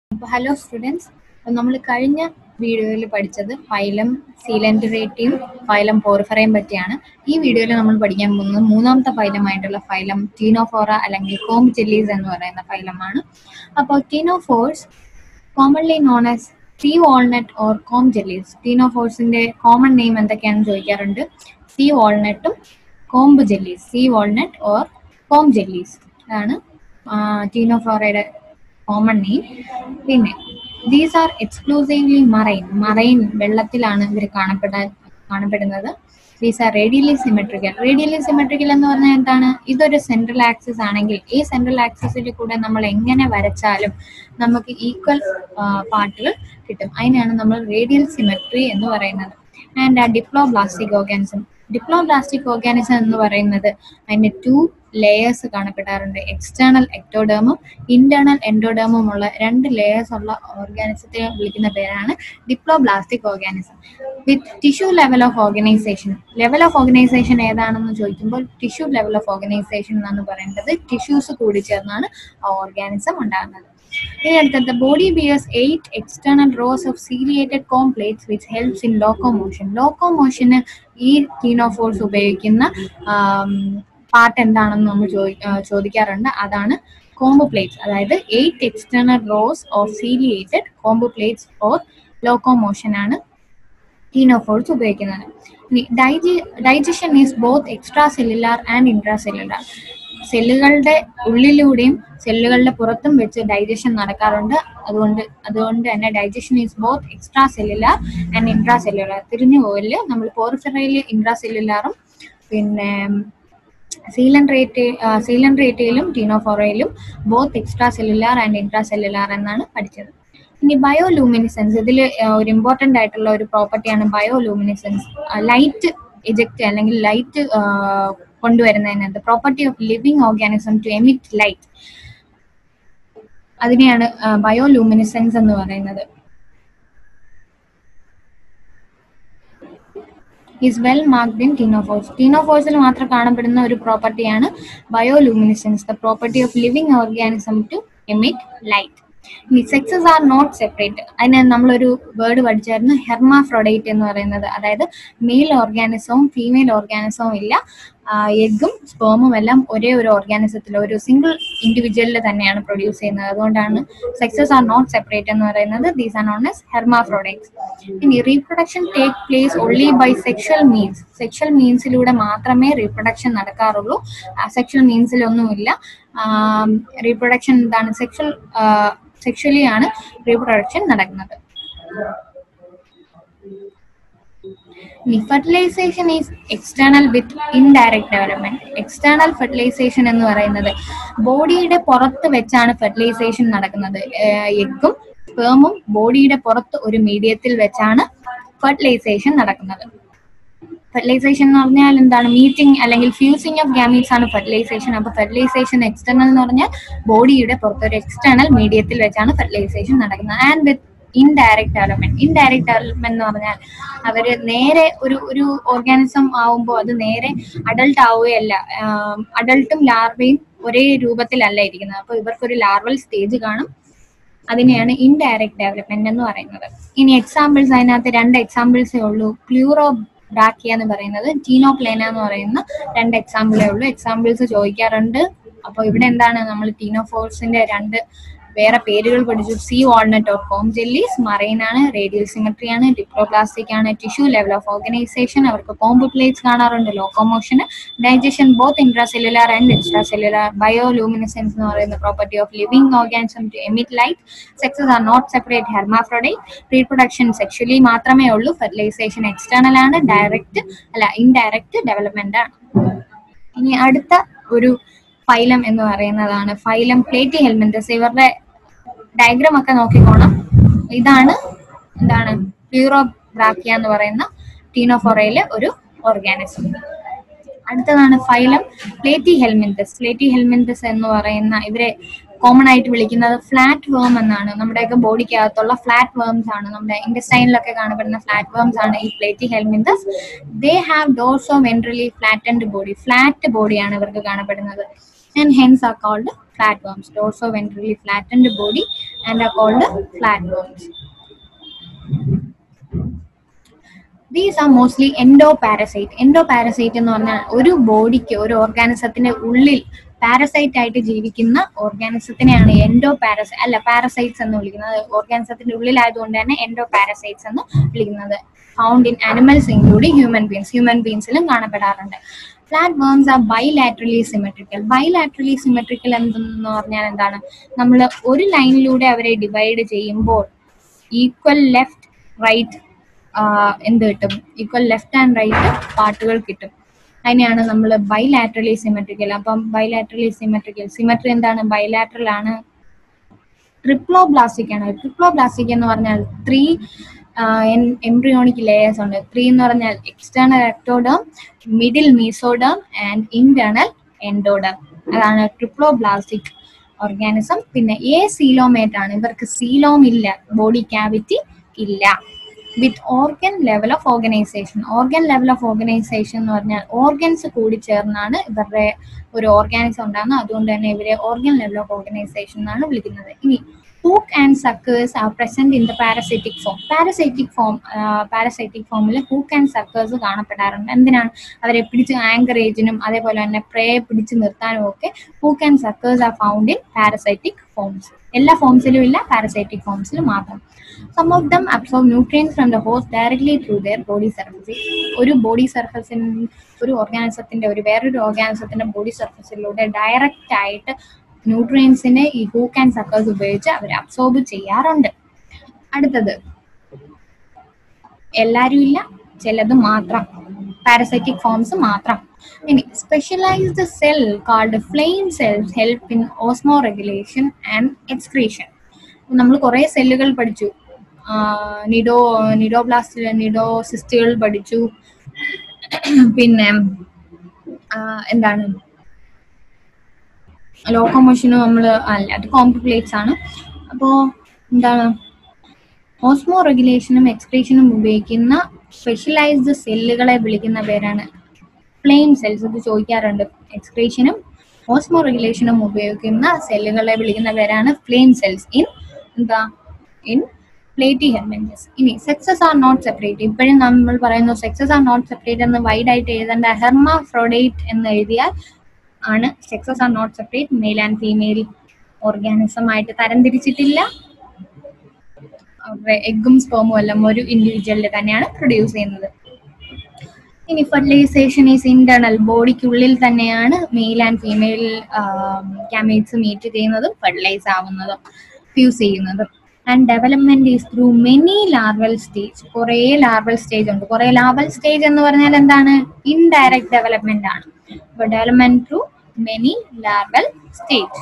അപ്പോൾ hello students നമ്മൾ കഴിഞ്ഞ വീഡിയോയിൽ പഠിച്ചത് ഫൈലം സീലൻഡറേറ്റയും ഫൈലം പോർഫറയും പറ്റിയാണ് ഈ വീഡിയോയിൽ നമ്മൾ പഠിക്കാൻ പോകുന്നത് മൂന്നാമത്തെ ഫൈലമായിട്ടുള്ള ഫൈലം ടീനോഫോറ അല്ലെങ്കിൽ കോം ചെല്ലീസ് എന്ന് പറയുന്ന ഫൈലമാണ് അപ്പോൾ ctenophores commonly known as sea walnut or comb jellies ടീനോഫോഴ്സിന്റെ കോമൺ നെയിം എന്തൊക്കെയാണെന്ന് ചോദിക്കാറുണ്ട് സീ വാൾനട്ടും comb jellies sea walnut or comb jellies അതാണ് ടീനോഫോറയുടെ കോമൺ നെയിം പിന്നെ these are exclusively marine marine വെള്ളത്തിലാണ് ഇവർ കാണപ്പെടാൻ കാണപ്പെടുന്നത് these are radially symmetrical radially symmetrical എന്ന് പറഞ്ഞാൽ എന്താണ് ഇതൊരു സെൻട്രൽ ആക്സിസ് ആണെങ്കിൽ ഈ സെൻട്രൽ ആക്സിസിൽ കൂടെ നമ്മൾ എങ്ങനെ വരച്ചാലും നമുക്ക് ഈക്വൽ പാർട്ടുകൾ കിട്ടും അതിനാണ് നമ്മൾ റേഡിയൽ സിമെട്രി എന്ന് പറയുന്നത് ആൻഡ് ആ ഡിപ്ലോബ്ലാസ്റ്റിക് ഓർഗാനിസം ഡിപ്ലോബ്ലാസ്റ്റിക് ഓർഗാനിസം എന്ന് പറയുന്നത് അതിന്റെ ടു ലെയേഴ്സ് കാണപ്പെടാറുണ്ട് എക്സ്റ്റേണൽ എക്ടോഡേമും ഇന്റേണൽ എൻഡോഡേമും ഉള്ള രണ്ട് ലെയേഴ്സ് ഉള്ള ഓർഗാനിസത്തെ വിളിക്കുന്ന പേരാണ് diploblastic organism with tissue level of organisation level of organisation ഏതാണെന്ന് ചോദിക്കുമ്പോൾ ടിഷ്യൂ ലെവൽ ഓഫ് ഓർഗനൈസേഷൻ എന്നാണ് പറയുന്നത് ടിഷ്യൂസ് കൂടി ചേർന്നാണ് ആ ഓർഗാനിസം ഉണ്ടാകുന്നത് ഇനി അടുത്തത് body bears eight external rows of ciliated comb plates which helps in locomotion ലോക്കോമോഷന് ഈ ടീനോഫോഴ്സ് ഉപയോഗിക്കുന്ന പാർട്ട് എന്താണെന്ന് നമ്മൾ ചോദിക്കാറുണ്ട് അതാണ് കോംബോ പ്ലേറ്റ്സ് അതായത് eight external rows of ciliated comb plates or locomotion ആണ് ടീനോഫോഴ്സ് ഉപയോഗിക്കുന്നത് ഇനി ഡൈജി digestion is both extracellular and intracellular സെല്ലുകളുടെ ഉള്ളിലൂടെയും സെല്ലുകളുടെ പുറത്തും വെച്ച് ഡൈജഷൻ നടക്കാറുണ്ട് അതുകൊണ്ട് അതുകൊണ്ട് തന്നെ digestion is both extracellular and intracellular തിരിഞ്ഞു പോകല് നമ്മൾ പോർഫിറയിൽ ഇൻട്രാ സെല്ലുലാറും പിന്നെ സീലൻഡ്രേറ്റ് സീലൻഡ്രേറ്റയിലും ടീനോഫോറയിലും both extracellular and intracellular എന്നാണ് പഠിച്ചത് ഇനി ബയോലൂമിനിസെൻസ് ഇതിൽ ഒരു ഇമ്പോർട്ടൻ്റ് ആയിട്ടുള്ള ഒരു പ്രോപ്പർട്ടിയാണ് ബയോലൂമിനിസെൻസ് ലൈറ്റ് ഇജക്റ്റ് അല്ലെങ്കിൽ ലൈറ്റ് കൊണ്ടുവരുന്നതിനകത്ത് property of living organism to emit light അതിനെയാണ് ബയോലൂമിനിസെൻസ് എന്ന് പറയുന്നത് is well marked in ctenophores ടീനോഫോഴ്സിൽ മാത്രം കാണപ്പെടുന്ന ഒരു പ്രോപ്പർട്ടിയാണ് bioluminescence the property of living organism to emit light ഇനി സെക്സസ് ആർ നോട്ട് സെപ്പറേറ്റ് അതിന് നമ്മളൊരു വേർഡ് പഠിച്ചായിരുന്നു ഹെർമാഫ്രോഡൈറ്റ് എന്ന് പറയുന്നത് അതായത് മെയിൽ ഓർഗാനിസവും ഫീമെയിൽ ഓർഗാനിസവും ഇല്ല എഗ്ഗും സ്പേമും എല്ലാം ഒരേ ഒരു ഓർഗാനിസത്തിൽ ഒരു സിംഗിൾ ഇൻഡിവിജ്വലിൽ തന്നെയാണ് പ്രൊഡ്യൂസ് ചെയ്യുന്നത് അതുകൊണ്ടാണ് സെക്സസ് ആർ നോട്ട് സെപ്പറേറ്റ് എന്ന് പറയുന്നത് these are known as hermaphrodites ഇനി reproduction take place only by sexual means sexual മീൻസിലൂടെ മാത്രമേ റീപ്രൊഡക്ഷൻ നടക്കാറുള്ളൂ സെക്ഷൽ മീൻസിലൊന്നുമില്ല റീപ്രൊഡക്ഷൻ എന്താണ് സെക്ഷൽ സെക്ഷലി ആണ് റീപ്രൊഡക്ഷൻ നടക്കുന്നത് fertilisation is external with indirect development external fertilisation എന്ന് പറയുന്നത് ബോഡിയുടെ പുറത്ത് വെച്ചാണ് ഫെർട്ടിലൈസേഷൻ നടക്കുന്നത് എഗ്ഗും സ്പേമും ബോഡിയുടെ പുറത്ത് ഒരു മീഡിയത്തിൽ വെച്ചാണ് ഫെർട്ടിലൈസേഷൻ നടക്കുന്നത് ഫെർട്ടിലൈസേഷൻ എന്ന് പറഞ്ഞാൽ എന്താണ് മീറ്റിംഗ് അല്ലെങ്കിൽ ഫ്യൂസിങ് ഓഫ് ഗാമീറ്റ്സ് ആണ് ഫെർട്ടിലൈസേഷൻ അപ്പൊ ഫെർട്ടിലൈസേഷൻ എക്സ്റ്റേണൽ എന്ന് പറഞ്ഞാൽ ബോഡിയുടെ പുറത്ത് ഒരു എക്സ്റ്റേണൽ മീഡിയത്തിൽ വെച്ചാണ് ഫെർട്ടിലൈസേഷൻ നടക്കുന്നത് and with indirect development indirect development എന്ന് പറഞ്ഞാൽ അവര് നേരെ ഒരു ഒരു ഓർഗാനിസം ആവുമ്പോൾ അത് നേരെ അഡൾട്ട് ആവുകയല്ല അഡൾട്ടും ലാർവയും ഒരേ രൂപത്തിലല്ല ഇരിക്കുന്നത് അപ്പൊ ഇവർക്കൊരു ലാർവൽ സ്റ്റേജ് കാണും അതിനെയാണ് ഇൻഡയറക്ട് ഡെവലപ്മെന്റ് എന്ന് പറയുന്നത് ഇനി എക്സാമ്പിൾസ് അതിനകത്ത് രണ്ട് എക്സാമ്പിൾസേ ഉള്ളൂ ക്ലൂറോ ബ്രാക്കിയ എന്ന് പറയുന്നത് ടീനോ പ്ലേന എന്ന് പറയുന്ന രണ്ട് എക്സാമ്പിളേ ഉള്ളൂ എക്സാമ്പിൾസ് ചോദിക്കാറുണ്ട് അപ്പോൾ ഇവിടെ എന്താണ് നമ്മൾ ടീനോഫോഴ്സിന്റെ രണ്ട് വേറെ പേരുകൾ പഠിച്ചു sea walnut or comb jellies marine ആണ് റേഡിയൽ സിമെട്രി ആണ് ഡിപ്ലോപ്ലാസ്റ്റിക് ആണ് ടിഷ്യൂ ലെവൽ ഓഫ് ഓർഗനൈസേഷൻ അവർക്ക് കോംബുപ്ലേറ്റ്സ് കാണാറുണ്ട് locomotion digestion both intracellular and extracellular bioluminescence എന്ന് പറയുന്ന property of living organism to emit light sexes are not separate hermaphrodite reproduction sexually മാത്രമേ ഉള്ളൂ fertilisation external ആണ് direct അല്ല indirect development ആണ് ഇനി അടുത്ത ഒരു ഫൈലം എന്ന് പറയുന്നതാണ് ഫൈലം പ്ലേറ്റി ഹെൽമെന്തസ് ഇവരുടെ ഡയഗ്രാം ഒക്കെ നോക്കിക്കോണം ഇതാണ് എന്താണ് പ്യൂറോബ്രാക്കിയ എന്ന് പറയുന്ന ടീനോഫോറയിലെ ഒരു ഓർഗാനിസം അടുത്തതാണ് phylum Platyhelminthes Platyhelminthes എന്ന് പറയുന്ന ഇവരെ കോമൺ ആയിട്ട് വിളിക്കുന്നത് ഫ്ലാറ്റ് വേം എന്നാണ് നമ്മുടെയൊക്കെ ബോഡിക്കകത്തുള്ള ഫ്ലാറ്റ് വേംസ് ആണ് നമ്മുടെ ഇൻഡസ്റ്റൈനിലൊക്കെ കാണപ്പെടുന്ന ഫ്ലാറ്റ് വേംസ് ആണ് ഈ Platyhelminthes they have dorsoventrally flattened body flat ബോഡിയാണ് ഇവർക്ക് കാണപ്പെടുന്നത് and hence are called flatworms. Dorso-ventrally flattened body and are called flatworms. These are mostly endoparasite endoparasite എന്ന് പറഞ്ഞാൽ ഒരു ബോഡിക്ക് ഒരു ഓർഗാനിസത്തിന്റെ ഉള്ളിൽ പാരസൈറ്റ് ആയിട്ട് ജീവിക്കുന്ന ഓർഗാനിസത്തിനെയാണ് എൻഡോ പാരസൈ അല്ല പാരസൈറ്റ്സ് എന്ന് വിളിക്കുന്നത് ഓർഗാനിസത്തിന്റെ ഉള്ളിലായതുകൊണ്ട് തന്നെ എൻഡോ പാരസൈറ്റ്സ് എന്ന് വിളിക്കുന്നത് found in animals including human beings human ബീൻസിലും കാണപ്പെടാറുണ്ട് flat worms are bilaterally symmetrical bilaterally symmetrical എന്തെന്ന് പറഞ്ഞാൽ എന്താണ് നമ്മൾ ഒരു ലൈനിലൂടെ അവരെ ഡിവൈഡ് ചെയ്യുമ്പോൾ ഈക്വൽ ലെഫ്റ്റ് റൈറ്റ് എന്ത് കിട്ടും ഈക്വൽ ലെഫ്റ്റ് ആൻഡ് റൈറ്റ് പാർട്ടുകൾ കിട്ടും അതിനെയാണ് നമ്മൾ ബൈലാറ്ററലി സിമെട്രിക്കൽ അപ്പം ബൈലാറ്ററലി സിമെട്രിക്കൽ സിമെട്രി എന്താണ് ബൈലാറ്ററൽ ആണ് ട്രിപ്ലോബ്ലാസ്റ്റിക് ആണ് ട്രിപ്ലോബ്ലാസ്റ്റിക് എന്ന് പറഞ്ഞാൽ ത്രീ എംബ്രിയോണിക് ലേയേഴ്സ് ഉണ്ട് ത്രീ എന്ന് പറഞ്ഞാൽ external ectoderm middle mesoderm and internal endoderm അതാണ് ട്രിപ്ലോബ്ലാസ്റ്റിക് ഓർഗാനിസം പിന്നെ എ സീലോമേറ്റ് ആണ് ഇവർക്ക് സീലോം ഇല്ല ബോഡി ക്യാവിറ്റി ഇല്ല with organ level of organisation organ level of organisation എന്ന് പറഞ്ഞാൽ ഓർഗൻസ് കൂടി ചേർന്നാണ് ഇവരുടെ ഒരു ഓർഗാനിസം ഉണ്ടാകുന്നത് അതുകൊണ്ട് തന്നെ ഇവരെ ഓർഗൻ ലെവൽ ഓഫ് ഓർഗനൈസേഷൻ എന്നാണ് വിളിക്കുന്നത് ഇനി hook and suckers are present in the parasitic form parasitic form parasitic ഫോമിൽ ഹൂക്ക് ആൻഡ് സക്കേഴ്സ് കാണപ്പെടാറുണ്ട് എന്തിനാണ് അവരെ പിടിച്ച് ആങ്കറേജിനും അതേപോലെ തന്നെ പ്രേ പിടിച്ച് നിർത്താനും ഒക്കെ hook and suckers are found in parasitic forms എല്ലാ ഫോംസിലും ഇല്ല പാരസൈറ്റിക് ഫോംസിൽ മാത്രം some of them absorb nutrients from the host directly through their body surface ഒരു ബോഡി സർഫസിൻ ഒരു ഓർഗാനിസത്തിന്റെ ഒരു വേറൊരു ഓർഗാനിസത്തിന്റെ ബോഡി സർഫസിലൂടെ ഡയറക്റ്റ് ആയിട്ട് ന്യൂട്രിയൻസിനെ ഈ ഹൂക്ക് ആൻഡ് സക്കേഴ്സ് ഉപയോഗിച്ച് അവർ അബ്സോർബ് ചെയ്യാറുണ്ട് അടുത്തത് എല്ലാരും ഇല്ല ചിലത് മാത്രം പാരസൈറ്റിക് ഫോംസ് മാത്രം ഇനി specialised cell called flame cells help in osmoregulation and excretion നമ്മൾ കുറേ സെല്ലുകൾ പഠിച്ചു നിഡോ നിഡോബ്ലാസ്റ്റ് നിഡോ സിസ്റ്റുകൾ പഠിച്ചു പിന്നെ എന്താണ് ലോക്കോമോഷനും നമ്മൾ അല്ല അത് കോംപ്ലിക്കേറ്റ്സ് ആണ് അപ്പോൾ എന്താണ് ഓസ്മോ റെഗുലേഷനും എക്സ്ക്രീഷനും ഉപയോഗിക്കുന്ന സ്പെഷ്യലൈസ്ഡ് സെല്ലുകളെ വിളിക്കുന്ന പേരാണ് ഫ്ലെയിം സെൽസ് ഇത് ചോദിക്കാറുണ്ട് എക്സ്ക്രീഷനും ഓസ്മോ റെഗുലേഷനും ഉപയോഗിക്കുന്ന സെല്ലുകളെ വിളിക്കുന്ന പേരാണ് ഫ്ലെയിം സെൽസ് ഇൻ എന്താ ഇൻ പ്ലേറ്റി ഹെർമെൻറ്റസ് ഇനി സെക്സസ് ആർ നോട്ട് സെപ്പറേറ്റ് ഇപ്പോഴും നമ്മൾ പറയുന്നു സെക്സസ് ആർ നോട്ട് സെപ്പറേറ്റ് എന്ന് വൈഡ് ആയിട്ട് എഴുതേണ്ട ഹെർമ ഫ്രോഡേറ്റ് എന്ന് എഴുതിയാൽ ആണ് sexes are not separate male and female organism ആയിട്ട് തരംതിരിച്ചിട്ടില്ല അവരുടെ എഗ്ഗും സ്പേമും എല്ലാം ഒരു ഇൻഡിവിജ്വലിൽ തന്നെയാണ് പ്രൊഡ്യൂസ് ചെയ്യുന്നത് ഇനി ഫെർട്ടിലൈസേഷൻ ഈസ് ഇന്റേണൽ ബോഡിക്കുള്ളിൽ തന്നെയാണ് male and female gametes meet ചെയ്യുന്നതും ഫെർട്ടിലൈസ് ആവുന്നതും ഫ്യൂസ് ചെയ്യുന്നതും and development is through many larval stage കുറേ ലാർവൽ സ്റ്റേജ് ഉണ്ട് കുറേ ലാർവൽ സ്റ്റേജ് എന്ന് പറഞ്ഞാൽ എന്താണ് ഇൻഡയറക്റ്റ് ഡെവലപ്മെന്റ് ആണ് അപ്പൊ development through many larval stage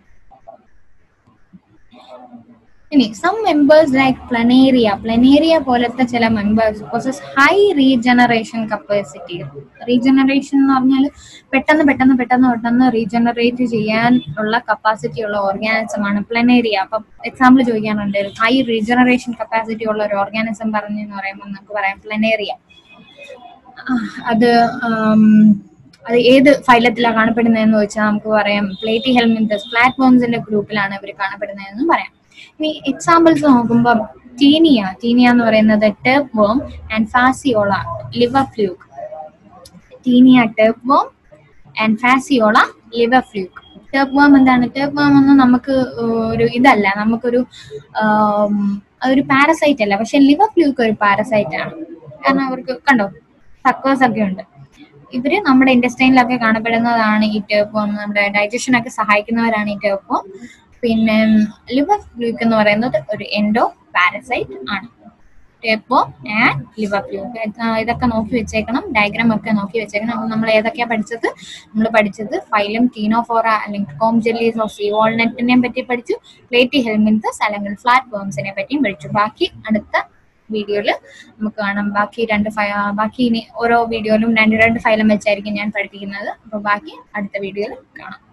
ഇനി some members like planaria planaria പോലത്തെ ചില members possess high regeneration capacity regeneration എന്ന് പറഞ്ഞാൽ പെട്ടെന്ന് പെട്ടെന്ന് പെട്ടെന്ന് പെട്ടെന്ന് റീജനറേറ്റ് ചെയ്യാൻ ഉള്ള കപ്പാസിറ്റി ഉള്ള ഓർഗാനിസം ആണ് പ്ലനേറിയ അപ്പം എക്സാമ്പിൾ ചോദിക്കാനുണ്ട് ഹൈ റീജനറേഷൻ കപ്പാസിറ്റി ഉള്ള ഒരു ഓർഗാനിസം പറഞ്ഞു എന്ന് പറയുമ്പോൾ നമുക്ക് പറയാം പ്ലനേറിയ അത് അത് ഏത് ഫൈലത്തിലാണ് കാണപ്പെടുന്നതെന്ന് വെച്ചാൽ നമുക്ക് പറയാം പ്ലേറ്റി ഹെൽമിന്തസ് പ്ലാറ്റ്ഫോംസിന്റെ ഗ്രൂപ്പിലാണ് ഇവർ കാണപ്പെടുന്നതെന്ന് പറയാം ഇനി എക്സാമ്പിൾസ് നോക്കുമ്പോൾ ടീനിയ ടീനിയ എന്ന് പറയുന്നത് tapeworm and Fasciola liver fluke Taenia tapeworm and Fasciola liver fluke tapeworm എന്താണ് ടേപ്പ് വേം എന്ന് നമുക്ക് ഒരു ഇതല്ല നമുക്കൊരു അതൊരു പാരസൈറ്റ് അല്ല പക്ഷെ ലിവർ ഫ്ലൂക്ക് ഒരു പാരസൈറ്റ് ആണ് കാരണം അവർക്ക് കണ്ടോ സക്കേഴ്സ് ഒക്കെ ഉണ്ട് ഇവര് നമ്മുടെ ഇൻഡസ്ട്രിയിലൊക്കെ കാണപ്പെടുന്നതാണ് ഈ ടേപ്പ് നമ്മുടെ ഡൈജഷനൊക്കെ സഹായിക്കുന്നവരാണ് ഈ ടേപ്പ് പിന്നെ ലിവർ ഫ്ലൂക്ക് എന്ന് പറയുന്നത് ഒരു എൻഡോ പാരസൈറ്റ് ആണ് ടേപ്പോ ആൻഡ് ലിവർ ഫ്ലൂക്ക് ഇതൊക്കെ നോക്കി വെച്ചേക്കണം ഡയഗ്രാം ഒക്കെ നോക്കി വെച്ചേക്കണം അപ്പോൾ നമ്മൾ ഏതൊക്കെയാ പഠിച്ചത് നമ്മൾ പഠിച്ചത് ഫൈലം ടീനോഫോറ അല്ലെങ്കിൽ കോം ജെല്ലീസ് ഓഫ് സീ വാൾനട്ടിനെ പറ്റി പഠിച്ചു പ്ലേറ്റി ഹെൽമിൻതസ് അല്ലെങ്കിൽ ഫ്ലാറ്റ് ബേംസിനെ പറ്റിയും പഠിച്ചു ബാക്കി അടുത്ത വീഡിയോയിൽ നമുക്ക് കാണാം ബാക്കി രണ്ട് ഫൈ ബാക്കി ഇനി ഓരോ വീഡിയോയിലും രണ്ട് രണ്ട് ഫൈലം വെച്ചായിരിക്കും ഞാൻ പഠിപ്പിക്കുന്നത് അപ്പോൾ ബാക്കി അടുത്ത വീഡിയോയിൽ കാണാം